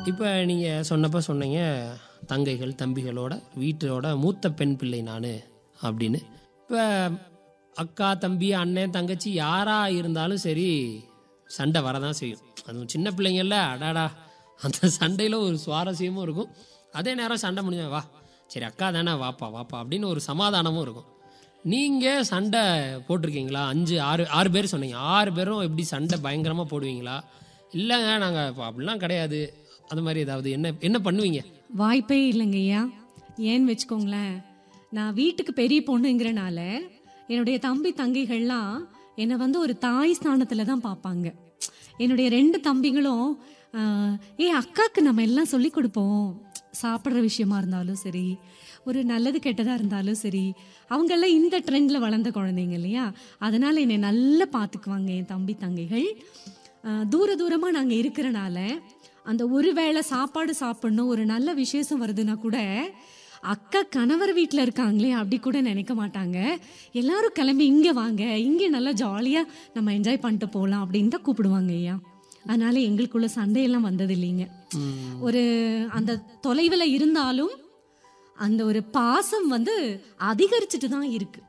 இப்போ நீங்கள் சொன்னப்போ சொன்னீங்க தங்கைகள் தம்பிகளோட வீட்டோட மூத்த பெண் பிள்ளை நான் அப்படின்னு இப்போ அக்கா தம்பி அண்ணன் தங்கச்சி யாராக இருந்தாலும் சரி சண்டை வரதான் செய்யும் அதுவும் சின்ன பிள்ளைங்கள்ல அடாடா அந்த சண்டையில் ஒரு சுவாரஸ்யமும் இருக்கும் அதே நேரம் சண்டை முடிஞ்ச வா சரி அக்கா தானே வாப்பா வாப்பா அப்படின்னு ஒரு சமாதானமும் இருக்கும் நீங்கள் சண்டை போட்டிருக்கீங்களா அஞ்சு ஆறு ஆறு பேர் சொன்னீங்க ஆறு பேரும் எப்படி சண்டை பயங்கரமாக போடுவீங்களா இல்லைங்க நாங்கள் அப்படிலாம் கிடையாது அந்த மாதிரி ஏதாவது என்ன என்ன பண்ணுவீங்க வாய்ப்பே இல்லைங்க ஐயா ஏன்னு வச்சுக்கோங்களேன் நான் வீட்டுக்கு பெரிய பொண்ணுங்கிறனால என்னுடைய தம்பி தங்கைகள்லாம் என்னை வந்து ஒரு தாய் ஸ்தானத்தில் தான் பார்ப்பாங்க என்னுடைய ரெண்டு தம்பிகளும் ஆஹ், ஏ அக்காவுக்கு நம்ம எல்லாம் சொல்லி கொடுப்போம் சாப்பிட்ற விஷயமா இருந்தாலும் சரி ஒரு நல்லது கெட்டதாக இருந்தாலும் சரி அவங்கெல்லாம் இந்த ட்ரெண்டில் வளர்ந்த குழந்தைங்க இல்லையா அதனால் என்னை நல்லா பார்த்துக்குவாங்க என் தம்பி தங்கைகள் ஆஹ், தூர தூரமாக நாங்கள் இருக்கிறனால அந்த ஒரு வேளை சாப்பாடு சாப்பிடணும் ஒரு நல்ல விசேஷம் வருதுன்னா கூட அக்கா கணவர் வீட்டில் இருக்காங்களே அப்படி கூட நினைக்க மாட்டாங்க எல்லாரும் கிளம்பி இங்கே வாங்க இங்கே நல்லா ஜாலியாக நம்ம என்ஜாய் பண்ணிட்டு போகலாம் அப்படின்னு தான் கூப்பிடுவாங்க ஐயா அதனால எங்களுக்குள்ள சண்டையெல்லாம் வந்தது இல்லைங்க ஒரு அந்த தொலைவில் இருந்தாலும் அந்த ஒரு பாசம் வந்து அதிகரிச்சுட்டு தான் இருக்கு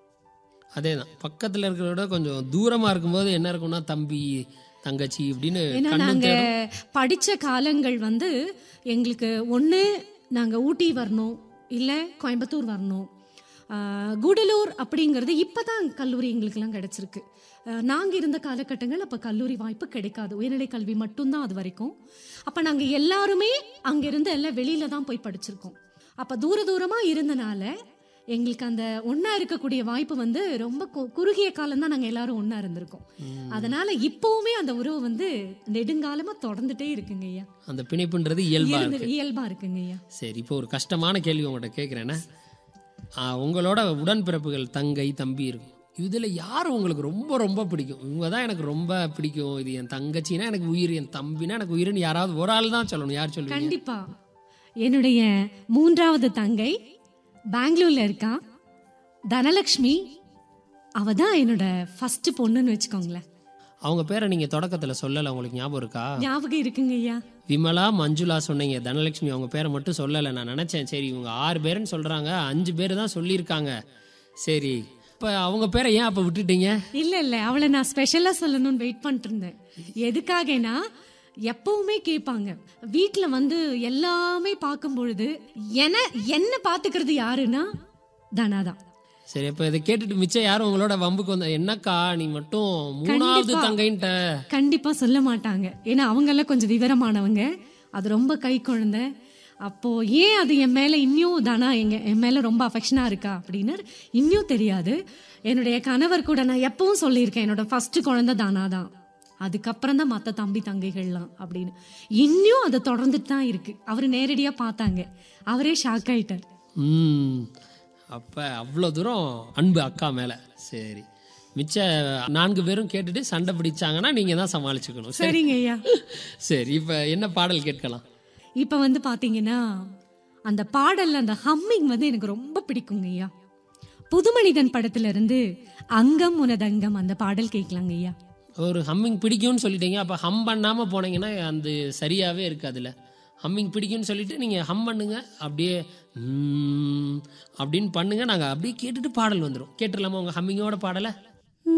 அதே தான் பக்கத்தில் இருக்கிறத விட கொஞ்சம் தூரமாக இருக்கும்போது என்ன இருக்கும்னா தம்பி தங்கச்சி இப்படின்னு ஏன்னா கண்ணும் நாங்க தேடும் படிச்ச காலங்கள் வந்து எங்களுக்கு ஒண்ணு நாங்க ஊட்டி வரணும் இல்ல கோயம்புத்தூர் வரணும் ஆஹ் கூடலூர் அப்படிங்கிறது இப்பதான் கல்லூரி எங்களுக்கெல்லாம் கிடைச்சிருக்கு ஆஹ் நாங்க இருந்த காலகட்டங்கள் அப்ப கல்லூரி வாய்ப்பு கிடைக்காது உயர்நிலை கல்வி மட்டும்தான் அது வரைக்கும் அப்ப நாங்க எல்லாருமே அங்க இருந்து எல்லாம் வெளியில தான் போய் படிச்சிருக்கோம் அப்ப தூர தூரமா இருந்தனால எங்களுக்கு அந்த ஒண்ணா இருக்கக்கூடிய வாய்ப்பு வந்து ரொம்ப கு- குறுகிய காலம் தான் நாங்க எல்லாரும் ஒண்ணா இருந்திருக்கோம் அதனால இப்பவுமே அந்த உறவு வந்து நெடுங்காலமா தொடர்ந்துட்டே இருக்குங்க ஐயா அந்த பிணைப்புன்றது இயல்பாக இருந்து- இருக்கு இயல்பா இருக்குங்க ஐயா சரி இப்போ ஒரு கஷ்டமான கேள்வி உங்கள்கிட்ட கேட்குறேன்னா உங்களோட உடன்பிறப்புகள் தங்கை தம்பி இருக்கும் இதில் யார் உங்களுக்கு ரொம்ப ரொம்ப பிடிக்கும் இவங்க தான் எனக்கு ரொம்ப பிடிக்கும் இது என் தங்கச்சினா எனக்கு உயிர் என் தம்பினா எனக்கு உயிர்னு யாராவது ஒரு ஆள் தான் சொல்லணும் யார் சொல்லுவீங்க கண்டிப்பா என்னுடைய மூன்றாவது தங்கை பெங்களூர்ல இருக்கா தனலக்ஷ்மி அவ தான் என்னோட ஃபர்ஸ்ட் பொண்ணுன்னு வச்சுக்கோங்களேன் அவங்க பேரை நீங்கள் தொடக்கத்தில் சொல்லலை உங்களுக்கு ஞாபகம் இருக்கா ஞாபகம் இருக்குங்க ஐயா விமலா மஞ்சுளா சொன்னீங்க தனலட்சுமி அவங்க பேரை மட்டும் சொல்லலை நான் நினச்சேன் சரி இவங்க ஆறு பேருன்னு சொல்கிறாங்க அஞ்சு பேர் தான் சொல்லியிருக்காங்க சரி இப்போ அவங்க பேரை ஏன் அப்போ விட்டுட்டீங்க இல்ல இல்ல அவளை நான் ஸ்பெஷலா சொல்லணும்னு வெயிட் பண்ணிட்டு இருந்தேன் எதுக்காகனா எப்பவுமே கேட்பாங்க வீட்ல வந்து எல்லாமே பார்க்கும் பொழுது என என்ன பாத்துக்கிறது யாருன்னா தனாதான் சரி அப்போ இதை கேட்டுட்டு மிச்சம் யாரும் உங்களோட வம்புக்கு வந்த என்னக்கா நீ மட்டும் மூணாவது கண்டிப்பா. தங்கைன்ட்ட கண்டிப்பா சொல்ல மாட்டாங்க ஏன்னா அவங்க எல்லாம் கொஞ்சம் விவரமானவங்க அது ரொம்ப கை குழந்தை அப்போ ஏன் அது என் மேல இன்னும் தானா எங்க என் மேல ரொம்ப அஃபெக்ஷனா இருக்கா அப்படின்னு இன்னும் தெரியாது என்னுடைய கணவர் கூட நான் எப்பவும் சொல்லியிருக்கேன் என்னோட ஃபர்ஸ்ட் குழந்தை தானா தான் அதுக்கப்புறம் தான் மற்ற தம்பி தங்கைகள்லாம் அப்படின்னு இன்னும் அது தொடர்ந்துட்டு தான் இருக்கு அவர் நேரடியா பார்த்தாங்க அவரே ஷாக் ஆயிட்டார் ம் அப்போ அவ்வளோ தூரம் அன்பு அக்கா மேலே சரி மிச்ச நான்கு பேரும் கேட்டுட்டு சண்டை பிடிச்சாங்கன்னா நீங்கள் தான் சமாளிச்சுக்கணும் சரி சரிங்க ஐயா சரி இப்போ என்ன பாடல் கேட்கலாம் இப்ப வந்து பாத்தீங்கன்னா அந்த பாடல்ல அந்த ஹம்மிங் வந்து எனக்கு ரொம்ப பிடிக்குங்க ஐயா புதுமனிதன் படத்துல இருந்து அங்கம் உனதங்கம் அந்த பாடல் கேட்கலாங்க ஐயா ஒரு ஹம்மிங் பிடிக்கும்னு சொல்லிட்டீங்க அப்போ ஹம் பண்ணாமல் போனீங்கன்னா அந்த சரியாகவே இருக்காதுல்ல ஹம்மிங் பிடிக்கும்னு சொல்லிட்டு நீங்கள் ஹம் பண்ணுங்க அப்படியே ம், அப்படின்னு பண்ணுங்க நாங்கள் அப்படியே கேட்டுட்டு பாடல் வந்துடும் கேட்டுடலாமா உங்கள் ஹம்மிங்கோட பாடலை